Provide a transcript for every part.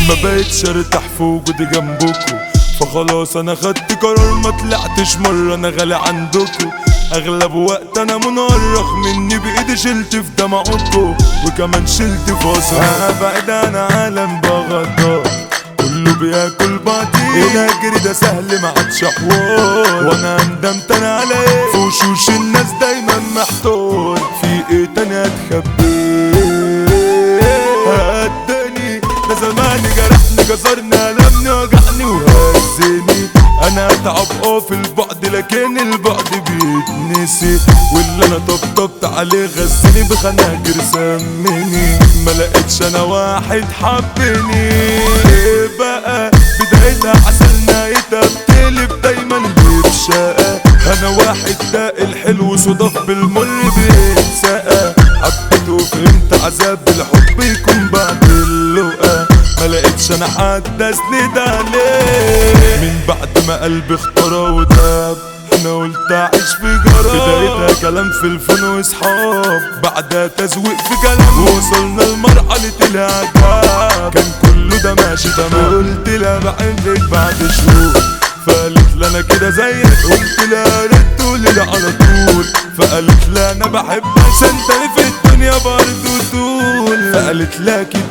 ما بقتش ارتاح في وجودي جنبكم فخلاص انا خدت قرار ما طلعتش مرة انا غالي عندكم اغلب وقت انا منرخ مني بايدي شلت في دمعكم وكمان شلت فاصل انا بعيد عن عالم بغداد كله بياكل بعضي الاجري ده سهل ما عادش حوار وانا ندمت انا على ايه في وشوش الناس دايما محتار في ايه تاني هتخبيه هدني ده زمان جرحني كسرني ألمني وجعني وهزني انا اتعب اه في البعد لكن البعد بيتنسي واللي انا طبطبت عليه غزني بخناجر سمني ما لقيتش انا واحد حبني ايه بقى بدايتها عسل نهايتها بتقلب دايما بشقة انا واحد ده الحلو صدف بالمر بيتسقى حبيت وفهمت عذاب الحب يكون بعد اللقا ما لقيتش انا حد اسند عليه من بعد ما قلبي اخترى وداب انا قلت اعيش في جراب بدايتها كلام في الفن واصحاب بعدها تزويق في كلام وصلنا لمرحلة الاعجاب كان كله ده ماشي تمام قلت لها بحبك بعد شهور فقالت لي انا كده زيك قلت لها ريت تقولي لي على طول فقالت لي انا بحبك عشان تاني في الدنيا برضه طول فقالت لي اكيد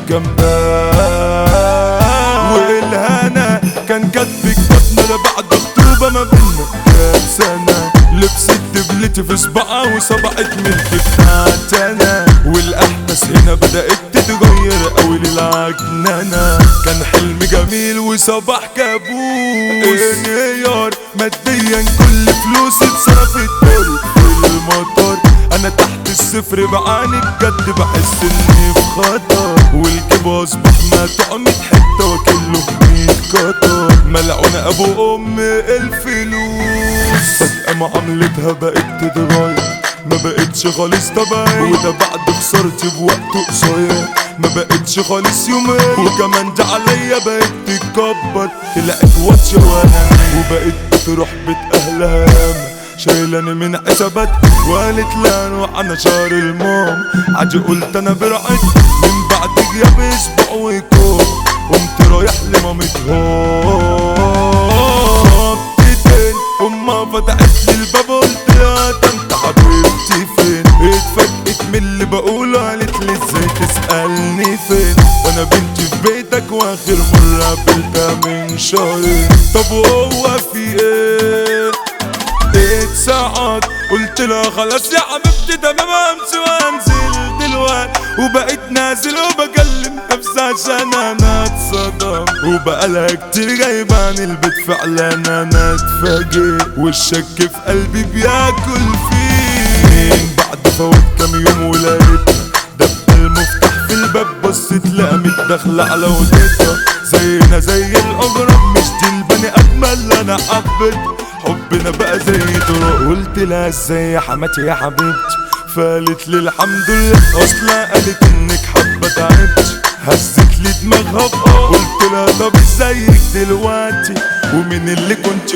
جنبها والهنا كان كاتبك كاتنا بعد خطوبة ما بينا كام سنة لبست دبلتي في صباعها وصبعت ملك بتاعت انا والاحداث هنا بدأت تتغير قوي للعجنانة كان حلم جميل وصباح كابوس انهيار ماديا كل فلوسي اتصرفت طرق في المطار انا تحت الصفر بعاني بجد بحس اني في خطر والجيب اصبح مطعم حته وكله ميت قطر ملعونة ابو ام الفلوس فجأة معاملتها بقت تتغير ما بقتش خالص طبيعي وده بعد خسارتي بوقت قصير ما بقتش خالص يومين وكمان ده عليا بقت تتكبر طلعت واتشة وانا وبقت بتروح بيت اهلها ياما شايلاني من حسابات وقالت لا انا انا شهر المام عادي قلت انا برعت من بعد غياب اسبوع ويكون قمت رايح لمامتها بتتين امها فتحت لي الباب قلت لها ده انت حبيبتي فين اتفاجئت من اللي بقوله قالت لي ازاي تسألني فين وانا بنتي في بيتك واخر مرة قابلتها من شهرين طب وهو في ايه اتساعد ساعات قلت لها خلاص يا حبيبتي تمام امشي وانزل دلوقتي وبقيت نازل وبكلم نفسي عشان انا اتصدم وبقالها كتير جايبة عن البيت فعلا انا اتفاجئ والشك في قلبي بياكل فيه من بعد فوت كام يوم ولقيتها دب المفتاح في الباب بصيت لقمت داخلة على اوضتها زينا زي الاغراب مش دي البني ادم اللي انا حبيت حبنا بقى زي طرق قلت لها ازاي يا حماتي يا حبيبتي فقالت لي الحمد لله اصلا قالت انك حبه تعبت هزت لي دماغها بقى قلت لها طب ازيك دلوقتي ومين اللي كنت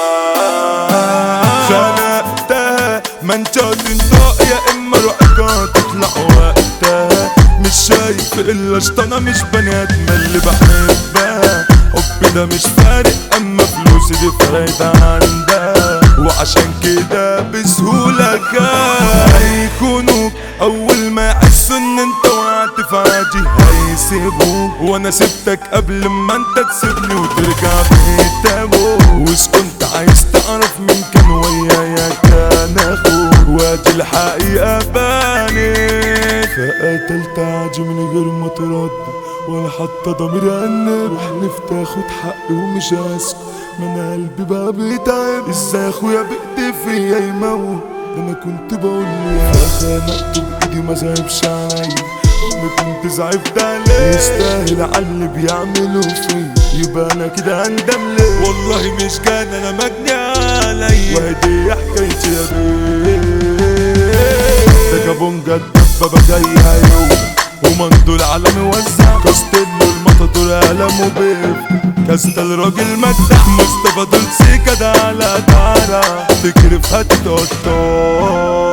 معاه خنقتها ما انت هتنطق يا اما رأيك تطلع وقتها مش شايف الا شطانة مش بني ادم اللي بحبها حبي ده مش فارق اما فلوسي دي فايدة عندها وعشان كده بسهولة كان هيخونوك اول ما يحسوا ان انت وقعت في عادي هيسيبوك وانا سبتك قبل ما انت تسيبني وترجع بيت ابوك وإذ كنت عايز تعرف مين كان ويايا كان اخوك وادي الحقيقة بانت فقتلت عادي من غير ما تردد ولا حتى ضميري عنب وحلفت اخد حقي ومش هسكت ما انا قلبي بقى بيتعب ازاي اخويا بايدي فيا يموت ده انا كنت بقول له يا خانقته بايدي ما زعبش عليا ما كنت زعبت عليه يستاهل على اللي بيعمله فيا يبقى انا كده اندم ليه والله مش كان انا مجني عليا وهدي حكايتي يا بيه ده جابونجا الدبابة جاية يوم ومندول على موزع كاستيلو المطادور قلمه بيف كاست الراجل مجدع مصطفى دول سيكا ده على دارة تكرف هتتقطع